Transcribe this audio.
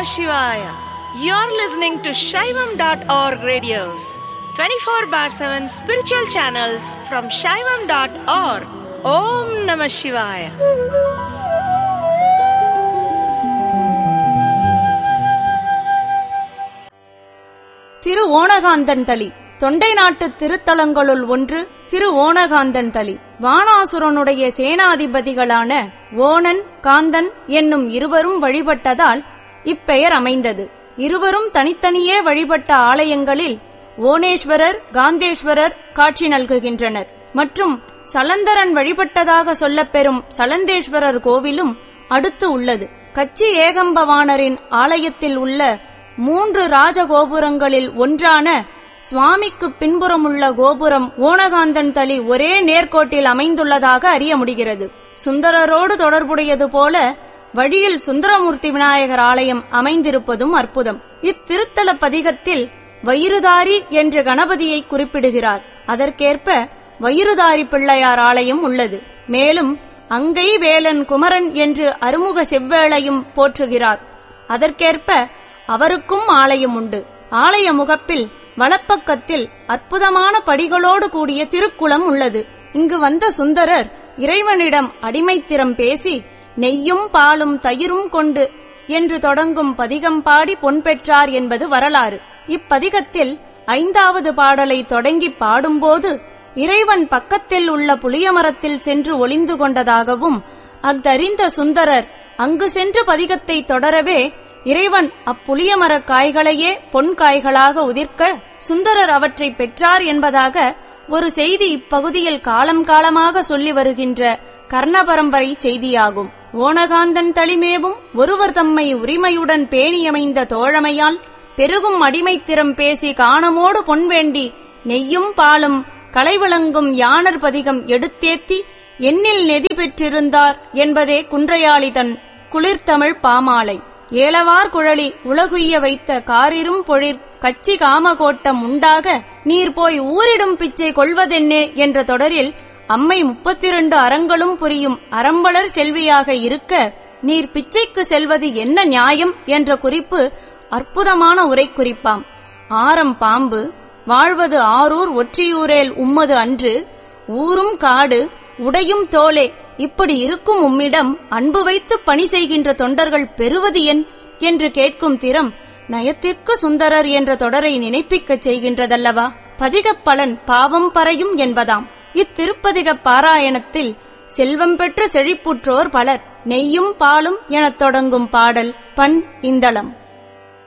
Shivaya. You're listening to Shaivam.org radios, 24 bar 7 spiritual channels from Shaivam.org. Om Namah Shivaya. திரு ஓணகாந்தன் தளி தொண்டை நாட்டு திருத்தலங்களுள் ஒன்று திரு ஓணகாந்தன் தளி வானாசுரனுடைய சேனாதிபதிகளான ஓணன் காந்தன் என்னும் இருவரும் வழிபட்டதால் இப்பெயர் அமைந்தது இருவரும் தனித்தனியே வழிபட்ட ஆலயங்களில் ஓணேஸ்வரர் காந்தேஸ்வரர் காட்சி நல்குகின்றனர் மற்றும் சலந்தரன் வழிபட்டதாக சொல்லப்பெறும் சலந்தேஸ்வரர் கோவிலும் அடுத்து உள்ளது கச்சி ஏகம்பவாணரின் ஆலயத்தில் உள்ள மூன்று ராஜகோபுரங்களில் ஒன்றான சுவாமிக்கு பின்புறமுள்ள கோபுரம் ஓணகாந்தன் தளி ஒரே நேர்கோட்டில் அமைந்துள்ளதாக அறிய முடிகிறது சுந்தரரோடு தொடர்புடையது போல வழியில் சுந்தரமூர்த்தி விநாயகர் ஆலயம் அமைந்திருப்பதும் அற்புதம் இத்திருத்தல பதிகத்தில் வயிறுதாரி என்ற கணபதியை குறிப்பிடுகிறார் அதற்கேற்ப வயிறுதாரி பிள்ளையார் ஆலயம் உள்ளது மேலும் அங்கை வேலன் குமரன் என்று அருமுக செவ்வேளையும் போற்றுகிறார் அதற்கேற்ப அவருக்கும் ஆலயம் உண்டு ஆலய முகப்பில் வலப்பக்கத்தில் அற்புதமான படிகளோடு கூடிய திருக்குளம் உள்ளது இங்கு வந்த சுந்தரர் இறைவனிடம் அடிமைத்திறம் பேசி நெய்யும் பாலும் தயிரும் கொண்டு என்று தொடங்கும் பதிகம் பாடி பொன் பெற்றார் என்பது வரலாறு இப்பதிகத்தில் ஐந்தாவது பாடலை தொடங்கி பாடும்போது இறைவன் பக்கத்தில் உள்ள புளியமரத்தில் சென்று ஒளிந்து கொண்டதாகவும் அஃதறிந்த சுந்தரர் அங்கு சென்று பதிகத்தை தொடரவே இறைவன் அப்புளியமரக் காய்களையே பொன் காய்களாக உதிர்க்க சுந்தரர் அவற்றை பெற்றார் என்பதாக ஒரு செய்தி இப்பகுதியில் காலம் காலமாக சொல்லி வருகின்ற கர்ணபரம்பரை செய்தியாகும் ஓணகாந்தன் தளிமேவும் ஒருவர் தம்மை உரிமையுடன் பேணியமைந்த தோழமையால் பெருகும் அடிமைத்திறம் பேசி காணமோடு பொன் வேண்டி நெய்யும் பாலும் கலைவிளங்கும் யானர் பதிகம் எடுத்தேத்தி எண்ணில் நெதி பெற்றிருந்தார் என்பதே குன்றையாளிதன் குளிர்தமிழ் பாமாலை ஏலவார் குழலி உலகுய்ய வைத்த காரிரும் பொழிற் கச்சி காமகோட்டம் உண்டாக நீர் போய் ஊரிடும் பிச்சை கொள்வதென்னே என்ற தொடரில் அம்மை முப்பத்திரண்டு அறங்களும் புரியும் அறம்பலர் செல்வியாக இருக்க நீர் பிச்சைக்கு செல்வது என்ன நியாயம் என்ற குறிப்பு அற்புதமான உரை குறிப்பாம் ஆரம் பாம்பு வாழ்வது ஆரூர் ஒற்றியூரேல் உம்மது அன்று ஊரும் காடு உடையும் தோலே இப்படி இருக்கும் உம்மிடம் அன்பு வைத்து பணி செய்கின்ற தொண்டர்கள் பெறுவது என் என்று கேட்கும் திறம் நயத்திற்கு சுந்தரர் என்ற தொடரை நினைப்பிக்கச் செய்கின்றதல்லவா பதிகப் பலன் பாவம் பறையும் என்பதாம் இத்திருப்பதிக பாராயணத்தில் செல்வம் பெற்ற செழிப்புற்றோர் பலர் நெய்யும் பாலும் எனத் தொடங்கும் பாடல் பண் இந்தளம்